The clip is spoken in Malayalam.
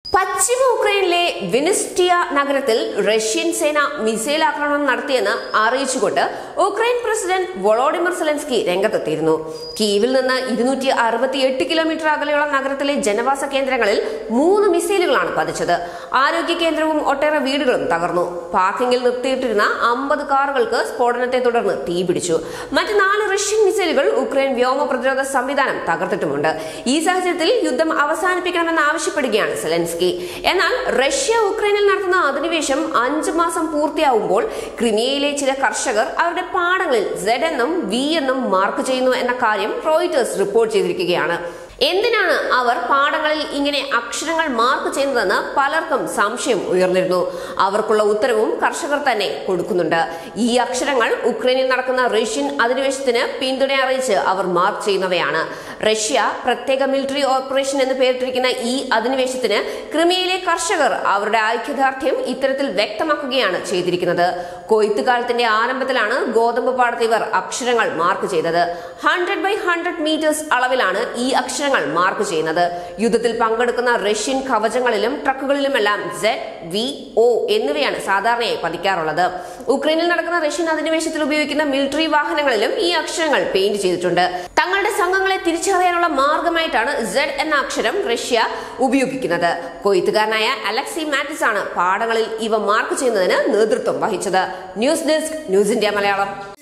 പശ്ചിമ ഉക്രൈനിലെ വിനിസ്റ്റിയ നഗരത്തിൽ റഷ്യൻ സേന മിസൈൽ ആക്രമണം നടത്തിയെന്ന് അറിയിച്ചുകൊണ്ട് ഉക്രൈൻ പ്രസിഡന്റ് വൊളോഡിമിർ സെലൻസ്കി രംഗത്തെത്തിയിരുന്നു കീവിൽ നിന്ന് ഇരുന്നൂറ്റി അറുപത്തിയെട്ട് കിലോമീറ്റർ അകലെയുള്ള നഗരത്തിലെ ജനവാസ കേന്ദ്രങ്ങളിൽ മൂന്ന് മിസൈലുകളാണ് പതിച്ചത് ആരോഗ്യ കേന്ദ്രവും ഒട്ടേറെ വീടുകളും തകർന്നു പാർക്കിംഗിൽ നിർത്തിയിട്ടിരുന്ന അമ്പത് കാറുകൾക്ക് സ്ഫോടനത്തെ തുടർന്ന് തീപിടിച്ചു മറ്റ് നാല് റഷ്യൻ മിസൈലുകൾ ഉക്രൈൻ വ്യോമ പ്രതിരോധ സംവിധാനം തകർത്തിട്ടുമുണ്ട് ഈ സാഹചര്യത്തിൽ യുദ്ധം അവസാനിപ്പിക്കണമെന്ന് ആവശ്യപ്പെടുകയാണ് സെലൻസ്കി എന്നാൽ റഷ്യ ഉക്രൈനിൽ നടത്തുന്ന അധിനിവേശം അഞ്ചു മാസം പൂർത്തിയാവുമ്പോൾ ക്രിമിയയിലെ ചില കർഷകർ അവരുടെ പാടങ്ങളിൽ സെഡ് എന്നും വി എന്നും മാർക്ക് ചെയ്യുന്നു എന്ന കാര്യം റോയിറ്റേഴ്സ് റിപ്പോർട്ട് ചെയ്തിരിക്കുകയാണ് എന്തിനാണ് അവർ പാടങ്ങളിൽ ഇങ്ങനെ അക്ഷരങ്ങൾ മാർക്ക് ചെയ്യുന്നതെന്ന് പലർക്കും സംശയം ഉയർന്നിരുന്നു അവർക്കുള്ള ഉത്തരവും കർഷകർ തന്നെ കൊടുക്കുന്നുണ്ട് ഈ അക്ഷരങ്ങൾ ഉക്രൈനിൽ നടക്കുന്ന റഷ്യൻ അധിനിവേശത്തിന് പിന്തുണ അറിയിച്ച് അവർ മാർക്ക് ചെയ്യുന്നവയാണ് റഷ്യ പ്രത്യേക മിലിറ്ററി ഓപ്പറേഷൻ എന്ന് പേരിട്ടിരിക്കുന്ന ഈ അധിനിവേശത്തിന് ക്രിമിയയിലെ കർഷകർ അവരുടെ ഐക്യദാർഢ്യം ഇത്തരത്തിൽ വ്യക്തമാക്കുകയാണ് ചെയ്തിരിക്കുന്നത് കൊയ്ത്ത് കാലത്തിന്റെ ആരംഭത്തിലാണ് ഗോതമ്പ് പാടത്ത് ഇവർ അക്ഷരങ്ങൾ മാർക്ക് ചെയ്തത് ഹൺഡ്രഡ് ബൈ ഹൺഡ്രഡ് മീറ്റേഴ്സ് അളവിലാണ് ഈ അക്ഷരങ്ങൾ മാർക്ക് ചെയ്യുന്നത് യുദ്ധത്തിൽ പങ്കെടുക്കുന്ന റഷ്യൻ കവചങ്ങളിലും ട്രക്കുകളിലുമെല്ലാം സെഡ് വി ഒ എന്നിവയാണ് സാധാരണയായി പതിക്കാറുള്ളത് ഉക്രൈനിൽ നടക്കുന്ന റഷ്യൻ അധിനിവേശത്തിൽ ഉപയോഗിക്കുന്ന മിലിറ്ററി വാഹനങ്ങളിലും ഈ അക്ഷരങ്ങൾ പെയിന്റ് ചെയ്തിട്ടുണ്ട് തങ്ങളുടെ സംഘങ്ങളെ തിരിച്ചറിയാനുള്ള മാർഗമായിട്ടാണ് സെഡ് എന്ന അക്ഷരം റഷ്യ ഉപയോഗിക്കുന്നത് കൊയ്ത്തുകാരനായ അലക്സി മാറ്റിസ് ആണ് പാടങ്ങളിൽ ഇവ മാർക്ക് ചെയ്യുന്നതിന് നേതൃത്വം വഹിച്ചത് news desk news India Malayalam